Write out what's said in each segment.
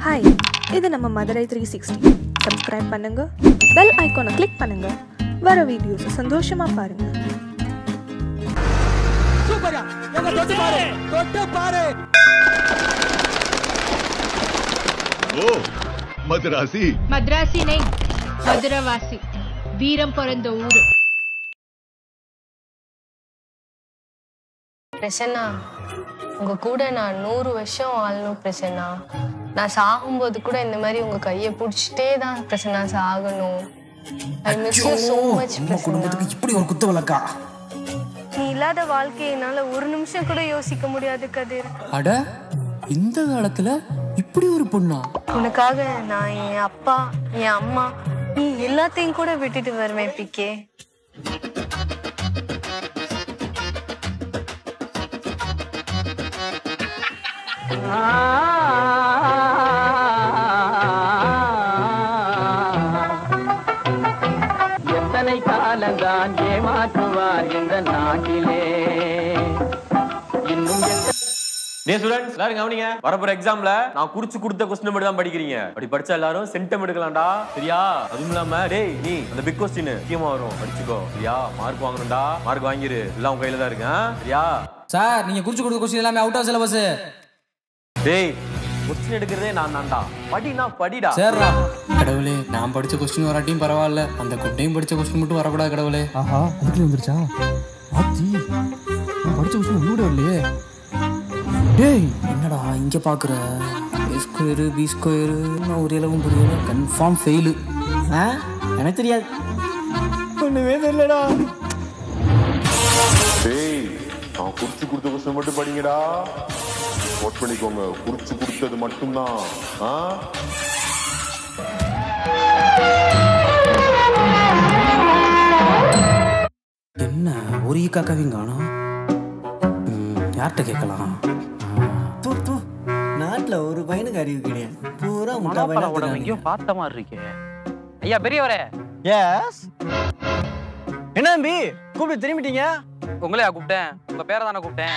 Hi இது நம்ம Madurai three sixty subscribe பண்ணுங்க பெல் ஐக்கானை கிளிக் பண்ணுங்க வர வீடியோஸை சந்தோஷமா பாருங்க சூப்பர்யா எங்க தொட்டு பாரு தொட்டு பாரு ஓ மதராசி மദ്രാസി நெய் மதுரவாசி வீரம் பிறந்த ஊரு பிரசன்னா உங்க கூட நான் நூறு வருஷம் வாழணும் பிரசன்னா நான் சாகும்போது கூட இந்த மாதிரி உங்க கையை பிடிச்சிட்டே தான் பிரசன்னா சாகணும் I miss you so much நம்ம பிரசன்னா குடும்பத்துக்கு இப்படி ஒரு குத்து விளக்கா நீ இல்லாத வாழ்க்கையை என்னால ஒரு நிமிஷம் கூட யோசிக்க முடியாது கதிர் அட இந்த காலத்துல இப்படி ஒரு பொண்ணா உனக்காக நான் என் அப்பா என் அம்மா நீ எல்லாத்தையும் கூட விட்டுட்டு வருவேன் பிக்கே எத்தனை காலந்தான் ஏமாற்றுவார் இந்த நாட்டிலே இன்னும் எத்தனை டே ஸ்டூடெண்ட்ஸ் எல்லாரும் கவனிங்க வரப்போற எக்ஸாம்ல நான் குறிச்சு கொடுத்த கொஸ்டின் மட்டும் தான் படிக்கிறீங்க அப்படி படிச்சா எல்லாரும் சென்டம் எடுக்கலாம்டா சரியா அதுவும் இல்லாம டேய் நீ அந்த பிக் கொஸ்டின் முக்கியமா வரும் படிச்சுக்கோ சரியா மார்க் வாங்கணும்டா மார்க் வாங்கிரு எல்லாம் உன் கையில தான் இருக்கு ஆ? சரியா சார் நீங்க குறிச்சு கொடுத்த கொஸ்டின் எல்லாமே அவுட் ஆஃப் சிலபஸ் டேய் கொஸ்டின் எடுக்கிறதே நான் தான்டா படினா படிடா சேர்றா கடவுளே நான் படிச்ச கொஸ்டின் வராட்டியும் பரவாயில்ல அந்த குட்டையும் படிச்ச கொஸ்டின் மட்டும் வரக்கூடாது கடவுளே ஆஹா அதுக்குள்ள வந்துருச்சா ஆத்தி நான் படிச்ச விஷயம் உன்னோட இல்லையே டேய் என்னடா இங்க பாக்குற ஏ ஸ்கொயரு பி ஸ்கொயரு நான் ஒரு இலவும் புரியல கன்ஃபார்ம் ஃபெயிலு ஆ எனக்கு தெரியாது ஒண்ணுமே தெரியலடா டேய் நான் குறிச்சு கொடுத்த கொஸ்டின் மட்டும் படிங்கடா நோட் பண்ணிக்கோங்க குறிச்சு கொடுத்தது மட்டும்தான் ஆ என்ன ஒரு ஈ காக்காவையும் காணோம் ம், யார்கிட்ட கேட்கலாம் தூ தூ நாட்டுல ஒரு பையனுக்கு அறிவு கிடையாது பூரா முட்டா பையனா எங்கேயோ பார்த்த மாதிரி இருக்கே ஐயா பெரியவரே எஸ் என்ன தம்பி கூப்பிட்டு திரும்பிட்டீங்க உங்களையா கூப்பிட்டேன் உங்க பேரை தானே கூப்பிட்டேன்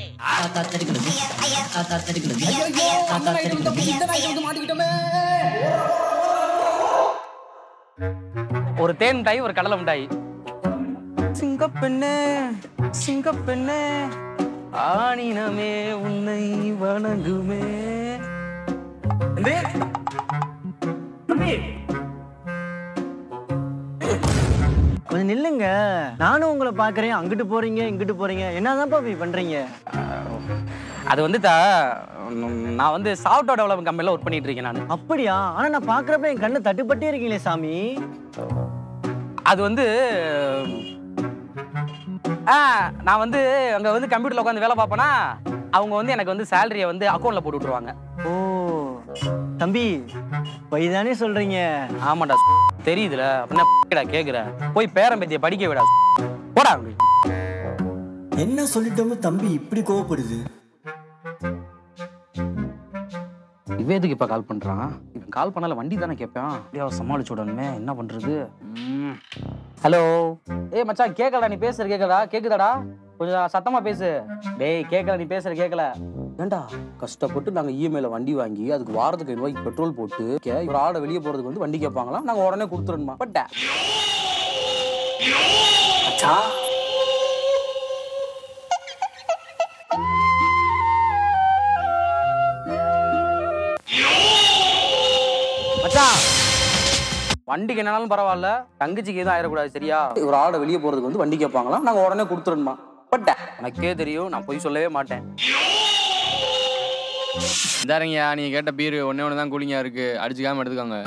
ஒரு தேன் மிட்டாய் ஒரு கடலை மிட்டாய் சிங்கப்பெண்ணே சிங்கப்பெண்ணே ஆணினமே உன்னை வணங்குமே கொஞ்சம் நில்லுங்க நானும் உங்களை பாக்குறேன் அங்கிட்டு போறீங்க இங்கிட்டு போறீங்க என்னதான்ப்பா இப்படி பண்றீங்க அது வந்து தா நான் வந்து சாஃப்ட்வேர் டெவலப்மெண்ட் கம்பெனியில் ஒர்க் பண்ணிட்டு இருக்கேன் நான் அப்படியா ஆனா நான் பாக்குறப்ப என் கண்ணு தட்டுப்பட்டே இருக்கீங்களே சாமி அது வந்து ஆ நான் வந்து அங்கே வந்து கம்ப்யூட்டரில் உட்காந்து வேலை பார்ப்பேனா அவங்க வந்து எனக்கு வந்து சேலரியை வந்து அக்கௌண்ட்டில் போட்டு விட்ருவாங்க ஓ தம்பி பொய்தானே சொல்றீங்க ஆமாடா தெரியுதுல அப்படின்னா கேட்குற போய் பேரம்பேத்தியை படிக்க விடா போடா என்ன சொல்லிட்டோமோ தம்பி இப்படி கோவப்படுது இவன் எதுக்கு இப்போ கால் பண்ணுறான் இவன் கால் பண்ணல வண்டி தானே கேட்பேன் அப்படியே சமாளிச்சு விடணுமே என்ன பண்ணுறது ஹலோ ஏய் மச்சான் கேட்கலடா நீ பேசுற கேட்கலடா கேக்குதாடா கொஞ்சம் சத்தமா பேசு டேய் கேட்கல நீ பேசுற கேட்கல ஏண்டா கஷ்டப்பட்டு நாங்க இஎம்ஐல வண்டி வாங்கி அதுக்கு வாரத்துக்கு ஐநூறு ரூபாய்க்கு பெட்ரோல் போட்டு கே- ஒரு ஆடை வெளியே போறதுக்கு வந்து வண்டி கேட்பாங்களாம் நாங்க உடனே கொடுத்துருணுமா பட் மச்சான் மச்சான் வண்டிக்கு என்னனாலும் பரவாயில்ல தங்கச்சிக்கு எதுவும் ஆயிடக்கூடாது சரியா ஒரு ஆடை வெளியே போறதுக்கு வந்து வண்டி கேட்பாங்களாம் நாங்க உடனே கொடுத்துருணுமா பட் எனக்கே தெரியும் நான் போய் சொல்லவே மாட்டேன் இந்தாருங்கய்யா நீங்க கேட்ட பீர் ஒண்ணே ஒன்று தான் கூலிங்கா இருக்கு அடிச்சுக்காம எடுத்துக்கோங்க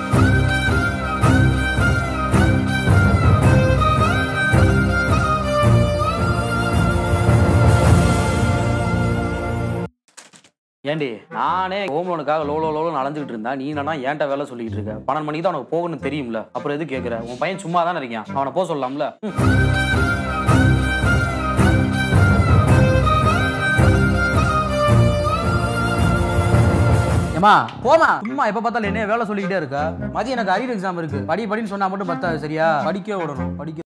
ஏண்டி நானே ஹோம் லோனுக்காக லோ லோ லோன்னு அலைஞ்சிட்டு இருந்தா நீ என்னன்னா ஏன்ட்ட வேலை சொல்லிட்டு இருக்க பன்னெண்டு மணிக்கு தான் உனக்கு போகணும்னு தெரியும்ல அப்புறம் எது கேட்குற உன் பையன் சும்மா தானே இருக்கான் அவனை போக சொல்லலாம்ல ம். ஏமா போமா சும்மா எப்ப பார்த்தாலும் என்ன வேலை சொல்லிக்கிட்டே இருக்க மதியம் எனக்கு அரியர் எக்ஸாம் இருக்கு படி படின்னு சொன்னா மட்டும் பத்தாது சரியா படிக்க விடணும் படிக்க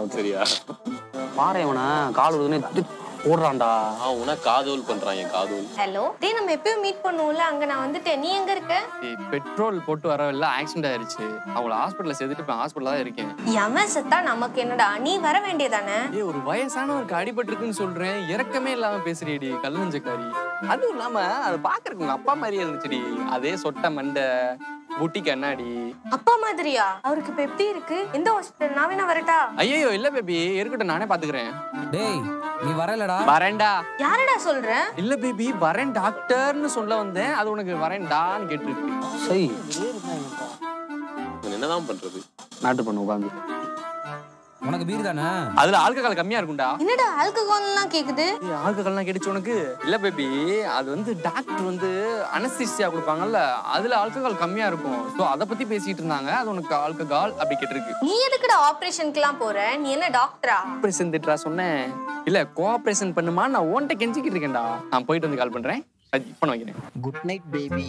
சரியா பாரு அவனை கால் விடுதுன்னு ஓடுறான்டா அவன் உன காதோல் பண்றான் என் காதோல் ஹலோ டேய் நம்ம எப்பயும் மீட் பண்ணுவோம்ல அங்க நான் வந்துட்டேன் நீ எங்க இருக்க ஏய், பெட்ரோல் போட்டு வரவில்ல ஆக்சிடென்ட் ஆயிருச்சு அவங்கள ஹாஸ்பிட்டல்ல சேர்த்துட்டு இப்போ ஹாஸ்பிட்டல் தான் இருக்கேன் எவன் செத்தா நமக்கு என்னடா நீ வர வேண்டியதானே ஏய் ஒரு வயசானவருக்கு அடிபட்டிருக்குன்னு சொல்றேன் இறக்கமே இல்லாம பேசுறியடி கல்லஞ்சக்காரி அதுவும் இல்லாம அதை பாக்குறதுக்கு உங்க அப்பா மாதிரியே இருந்துச்சுடி அதே சொட்ட மண்டை புட்டி கண்ணாடி அப்பா மாதிரியா அவருக்கு இப்ப எப்படி இருக்கு எந்த ஹாஸ்பிட்டல் நான் வேணா வரட்டா ஐயோ இல்ல பேபி இருக்கட்டும் நானே பாத்துக்கிறேன் டேய் நீ வரலடா வரேன்டா யாரடா சொல்ற இல்ல பேபி வரேன் டாக்டர்னு சொல்ல வந்தேன் அது உனக்கு வரேன்டான்னு கேட்டிருக்கு சரி என்னதான் பண்றது நாட்டு பண்ணு உட்காந்து உனக்கு பீர் தானே அதுல ஆல்கஹால் கம்மியா இருக்கும்டா என்னடா ஆல்கஹால் எல்லாம் கேக்குது ஏய், ஆல்கஹால்லாம் கிடைச்சு உனக்கு இல்ல பேபி அது வந்து டாக்டர் வந்து அனஸ்தீசியா கொடுப்பாங்கல்ல அதுல ஆல்கஹால் கம்மியா இருக்கும் சோ அத பத்தி பேசிட்டு இருந்தாங்க அது உனக்கு ஆல்கஹால் அப்படி கேட்டிருக்கு நீ எதுக்குடா ஆபரேஷனுக்கு எல்லாம் போற நீ என்ன டாக்டரா ஆபரேஷன் திட்டுறா சொன்னேன் இல்ல கோஆபரேஷன் பண்ணுமா நான் உன்கிட்ட கெஞ்சிக்கிட்டு இருக்கேன்டா நான் போயிட்டு வந்து கால் பண்றேன் அது இப்ப நான் வைக்கிறேன் குட் நைட் பேபி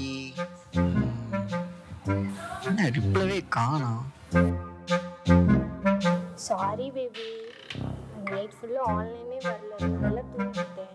என்ன ரிப்ளவே காணோம் சாரி பேபி நைட் ஃபுல்லா ஆன்லைனே வரல நல்லா தூங்கிட்டேன்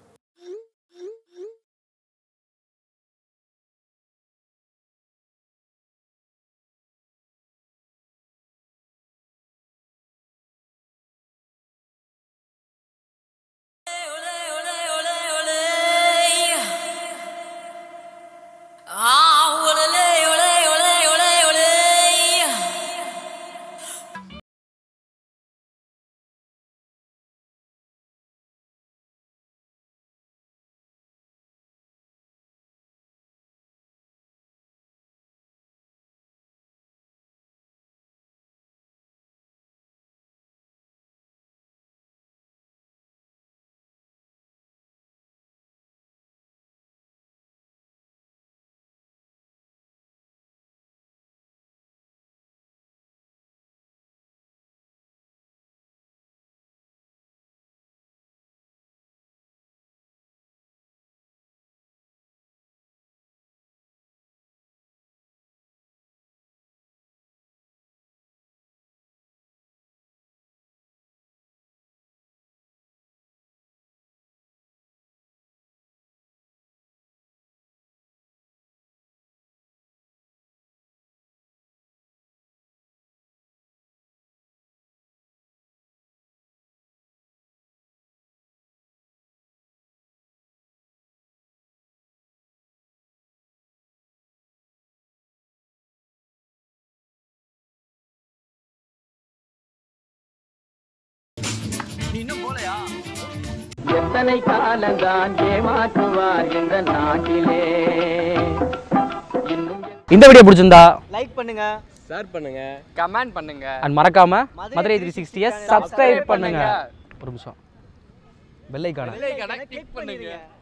நீ இன்னும் போலையா எத்தனை காலந்தான் ஏமாற்றுவார் இந்த நாட்டிலே இந்த வீடியோ பிடிச்சிருந்தா லைக் பண்ணுங்க ஷேர் பண்ணுங்க கமெண்ட் பண்ணுங்க அண்ட் மறக்காம மதுரை த்ரீ சிக்ஸ்டியை சப்ஸ்கிரைப் பண்ணுங்க ஒரு நிமிஷம் பெல் ஐக்கான கிளிக் பண்ணுங்க